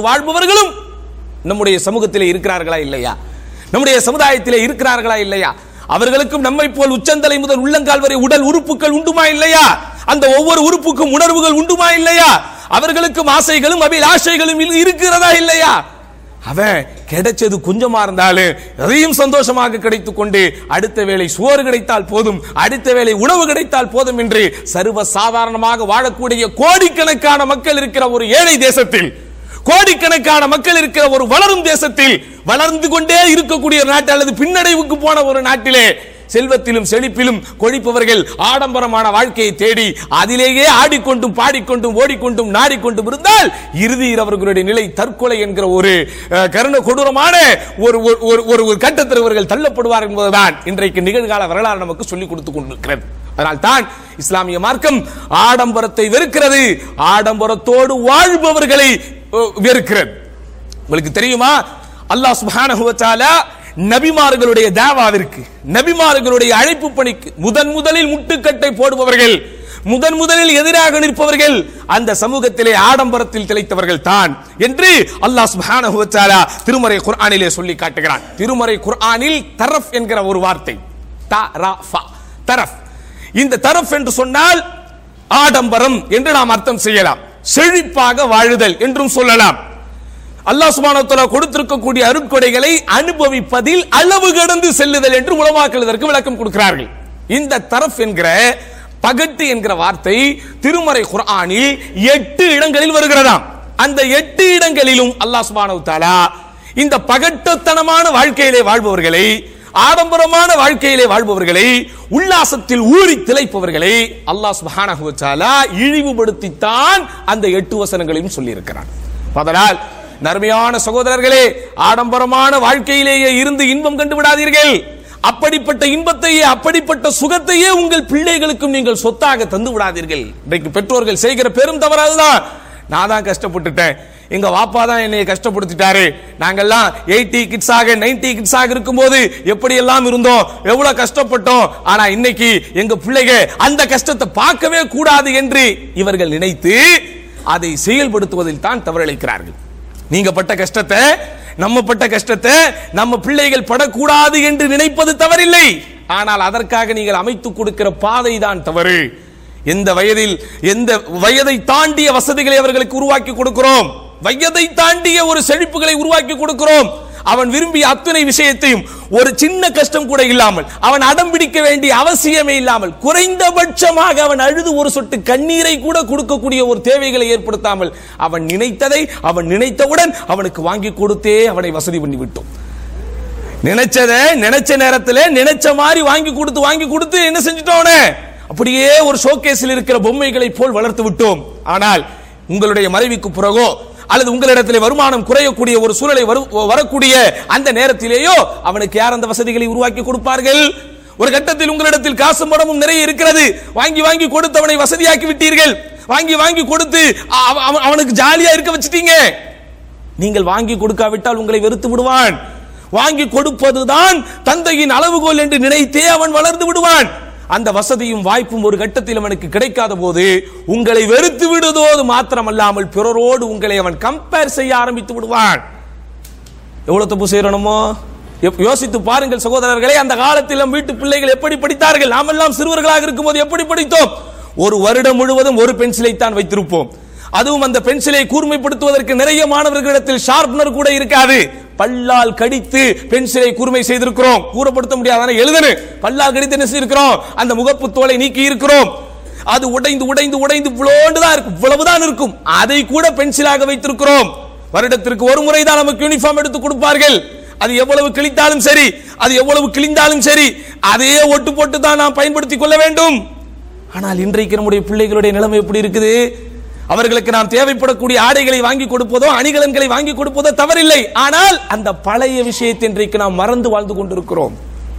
ஆடம்பரத்தோடு வாழ்பவர்களும் நம்முடைய சமூகத்திலே இருக்கிறார்களா இல்லையா நம்முடைய சமுதாயத்திலே இருக்கிறார்களா இல்லையா அவர்களுக்கும் நம்மை போல் உச்சந்தலை முதல் உள்ளங்கால் வரை உடல் உறுப்புகள் உண்டுமா இல்லையா அந்த ஒவ்வொரு உறுப்புக்கும் உணர்வுகள் உண்டுமா இல்லையா அவர்களுக்கும் ஆசைகளும் அபிலாஷைகளும் இல்- இருக்கிறதா இல்லையா அவன் கிடைச்சது கொஞ்சமா இருந்தாலும் அதையும் சந்தோஷமாக கிடைத்துக் கொண்டு அடுத்த வேளை சோறு கிடைத்தால் போதும் அடுத்த வேளை உணவு கிடைத்தால் போதும் என்று சர்வ சாதாரணமாக வாழக்கூடிய கோடிக்கணக்கான மக்கள் இருக்கிற ஒரு ஏழை தேசத்தில் கோடிக்கணக்கான மக்கள் இருக்கிற ஒரு வளரும் தேசத்தில் வளர்ந்து கொண்டே இருக்கக்கூடிய ஒரு நாட்டு அல்லது பின்னடைவுக்கு போன ஒரு நாட்டிலே செல்வத்திலும் செழிப்பிலும் கொழிப்பவர்கள் ஆடம்பரமான வாழ்க்கையை தேடி அதிலேயே ஆடிக்கொண்டும் பாடிக்கொண்டும் ஓடிக்கொண்டும் நாடிக்கொண்டும் இருந்தால் இறுதியில் அவர்களுடைய நிலை தற்கொலை என்கிற ஒரு அஹ், கருண கொடூரமான ஒரு ஒரு- ஒரு ஒரு ஒரு கட்டத்தில் இவர்கள் தள்ளப்படுவார் என்பதுதான் இன்றைக்கு நிகழ்கால வரலாறு நமக்கு சொல்லிக் கொடுத்துக் கொண்டிருக்கிறது அதனால் தான் இஸ்லாமிய மார்க்கம் ஆடம்பரத்தை வெறுக்கிறது ஆடம்பரத்தோடு வாழ்பவர்களை அஹ், வெறுக்கிறது உங்களுக்கு தெரியுமா அல்லாஹ் சுப்ஹானஹு வ தஆலா நபிமார்களுடைய தாவாவிற்கு நபிமார்களுடைய அழைப்பு பணிக்கு முதன் முதலில் முட்டுக்கட்டை போடுபவர்கள் முதன் முதலில் எதிராக நிற்பவர்கள் அந்த சமூகத்திலே ஆடம்பரத்தில் திளைத்தவர்கள் தான் என்று அல்லாஹ் சுப்ஹானஹு வ தஆலா திருமறை குர்ஆனிலே சொல்லி காட்டுகிறான் திருமறை குர்ஆனில் தரஃப் என்கிற ஒரு வார்த்தை த ர ஃப தரஃப் இந்த தரஃப் என்று சொன்னால் ஆடம்பரம் என்று நாம் அர்த்தம் செய்யலாம் செழிப்பாக வாழுதல் என்றும் சொல்லலாம் அல்லாஹ் சுப்ஹானஹு வ தஆலா கொடுத்திருக்கக்கூடிய அருட்கொடைகளை அனுபவிப்பதில் அளவு கடந்து செல்லுதல் என்று உலமாக்கள் இதற்கு விளக்கம் கொடுக்கிறார்கள் இந்த தரஃப் என்கிற பகட்டு என்கிற வார்த்தை திருமறை குர்ஆனில் எட்டு இடங்களில் வருகிறதாம் அந்த எட்டு இடங்களிலும் அல்லாஹ் சுப்ஹானஹு வ தஆலா இந்த பகட்டுத்தனமான வாழ்க்கையிலே வாழ்பவர்களை ஆடம்பரமான வாழ்க்கையிலே வாழ்பவர்களை உல்லாசத்தில் ஊறி திளைப்பவர்களை அல்லாஹ் சுப்ஹானஹு வ தஆலா இழிவுபடுத்தித்தான் அந்த எட்டு வசனங்களையும் சொல்லியிருக்கிறான் அதனால் நர்மையான சகோதரர்களே ஆடம்பரமான வாழ்க்கையிலேயே இருந்து இன்பம் கண்டு விடாதீர்கள் அப்படிப்பட்ட இன்பத்தையே அப்படிப்பட்ட சுகத்தையே உங்கள் பிள்ளைகளுக்கும் நீங்கள் சொத்தாக தந்து விடாதீர்கள் இன்றைக்கு பெற்றோர்கள் செய்கிற பெரும் தவறு அதுதான் நான் தான் கஷ்டப்பட்டுட்டேன் எங்க வாப்பா தான் என்னை கஷ்டப்படுத்திட்டாரு நாங்கெல்லாம் எயிட்டி கிட்ஸாக நைன்டி கிட்ஸாக இருக்கும்போது எப்படி எல்லாம் இருந்தோம் எவ்வளவு கஷ்டப்பட்டோம் ஆனா இன்னைக்கு எங்க பிள்ளைங்க அந்த கஷ்டத்தை பார்க்கவே கூடாது என்று இவர்கள் நினைத்து அதை செயல்படுத்துவதில் தான் தவறிழைக்கிறார்கள் நீங்க பட்ட கஷ்டத்தை நம்ம பட்ட கஷ்டத்தை நம்ம பிள்ளைகள் படக்கூடாது என்று நினைப்பது தவறில்லை ஆனால் அதற்காக நீங்கள் அமைத்துக் கொடுக்கிற பாதை தான் தவறு எந்த வயதில் எந்த வயதை தாண்டிய வசதிகளை அவர்களுக்கு உருவாக்கி கொடுக்கிறோம் வயதை தாண்டிய ஒரு செழிப்புகளை உருவாக்கி கொடுக்கிறோம் அவன் விரும்பிய அத்தனை விஷயத்தையும் ஒரு சின்ன கஷ்டம் கூட இல்லாமல் அவன் அடம் பிடிக்க வேண்டிய அவசியமே இல்லாமல் குறைந்தபட்சமாக அவன் அழுது ஒரு சொட்டு கண்ணீரை கூட கொடுக்கக்கூடிய ஒரு தேவைகளை ஏற்படுத்தாமல் அவன் நினைத்ததை அவன் நினைத்தவுடன் அவனுக்கு வாங்கி கொடுத்தே அவனை வசதி பண்ணி விட்டோம் நினைச்சத நினைச்ச நேரத்துல நினைச்ச மாதிரி வாங்கி கொடுத்து வாங்கி கொடுத்து என்ன செஞ்சிட்டோம் அப்படியே ஒரு ஷோகேஸில் இருக்கிற பொம்மைகளை போல் வளர்த்து விட்டோம் ஆனால் உங்களுடைய மறைவுக்கு பிறகோ அல்லது உங்களிடத்தில் வருமானம் குறையக்கூடிய ஒரு சூழலை வரு- வரக்கூடிய அந்த நேரத்திலேயோ அவனுக்கு யார் அந்த வசதிகளை உருவாக்கி கொடுப்பார்கள் ஒரு கட்டத்தில் உங்களிடத்தில் காசும் பணமும் நிறைய இருக்கிறது வாங்கி வாங்கி கொடுத்து அவனை வசதியாக்கி விட்டீர்கள் வாங்கி வாங்கி கொடுத்து அவ- அவ- அவனுக்கு ஜாலியா இருக்க வச்சிட்டீங்க நீங்கள் வாங்கி கொடுக்காவிட்டால் உங்களை வெறுத்து விடுவான் வாங்கி கொடுப்பதுதான் தந்தையின் அளவுகோல் என்று நினைத்தே அவன் வளர்ந்து விடுவான் அந்த வசதியும் வாய்ப்பும் ஒரு கட்டத்தில் அவனுக்கு கிடைக்காத போது உங்களை வெறுத்து விடுவதோடு மாத்திரமல்லாமல் பிறரோடு உங்களை அவன் கம்பேர் செய்ய ஆரம்பித்து விடுவான் எவ்வளவு தப்பு செய்யணுமோ எப்- யோசித்து பாருங்கள் சகோதரர்களே அந்த காலத்தில் நம் வீட்டு பிள்ளைகள் எப்படி படித்தார்கள் நாமெல்லாம் சிறுவர்களாக இருக்கும்போது எப்படி படித்தோம் ஒரு வருடம் முழுவதும் ஒரு பென்சிலை தான் வைத்திருப்போம் அதுவும் அந்த பென்சிலை கூர்மைப்படுத்துவதற்கு நிறைய மாணவர்களிடத்தில் ஷார்ப்னர் கூட இருக்காது பல்லால் கடித்து பென்சிலை கூர்மை செய்திருக்கிறோம் கூறப்படுத்த முடியாது ஆனா எழுதனு பல்லால் கடித்து என்ன செய்திருக்கிறோம் அந்த முகப்பு தோலை நீக்கி இருக்கிறோம் அது உடைந்து உடைந்து உடைந்து இவ்வளோண்டு தான் இருக்கும் இவ்வளவுதான் இருக்கும் அதை கூட பென்சிலாக வைத்திருக்கிறோம் வருடத்திற்கு ஒரு முறை தான் நமக்கு யூனிஃபார்ம் எடுத்து கொடுப்பார்கள் அது எவ்வளவு கிழித்தாலும் சரி அது எவ்வளவு கிழிந்தாலும் சரி அதையே ஒட்டு போட்டு தான் நாம் பயன்படுத்திக் கொள்ள வேண்டும் ஆனால் இன்றைக்கு நம்முடைய பிள்ளைகளுடைய நிலைமை எப்படி இருக்குது அவர்களுக்கு நாம் தேவைப்படக்கூடிய ஆடைகளை வாங்கி கொடுப்பதோ அணிகலன்களை வாங்கி கொடுப்பதோ தவறில்லை ஆனால் அந்த பழைய விஷயத்தை இன்றைக்கு நாம் மறந்து வாழ்ந்து கொண்டிருக்கிறோம்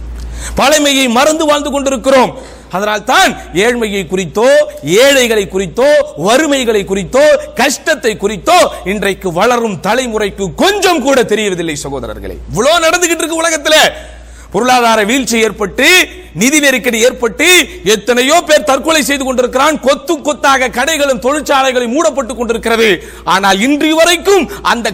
பழமையை மறந்து வாழ்ந்து கொண்டிருக்கிறோம் அதனால் தான் ஏழ்மையை குறித்தோ ஏழைகளை குறித்தோ வறுமைகளை குறித்தோ கஷ்டத்தை குறித்தோ இன்றைக்கு வளரும் தலைமுறைக்கு கொஞ்சம் கூட தெரியவதில்லை சகோதரர்களே இவ்வளவு நடந்துகிட்டு இருக்கு உலகத்துல பொருளாதார வீழ்ச்சி ஏற்பட்டு நிதி நெருக்கடி ஏற்பட்டு எத்தனையோ பேர் தற்கொலை செய்து கொண்டிருக்கிறான் கொத்து கொத்தாக கடைகளும் தொழிற்சாலைகளும் மூடப்பட்டு கொண்டிருக்கிறது ஆனால் இன்று வரைக்கும் அந்த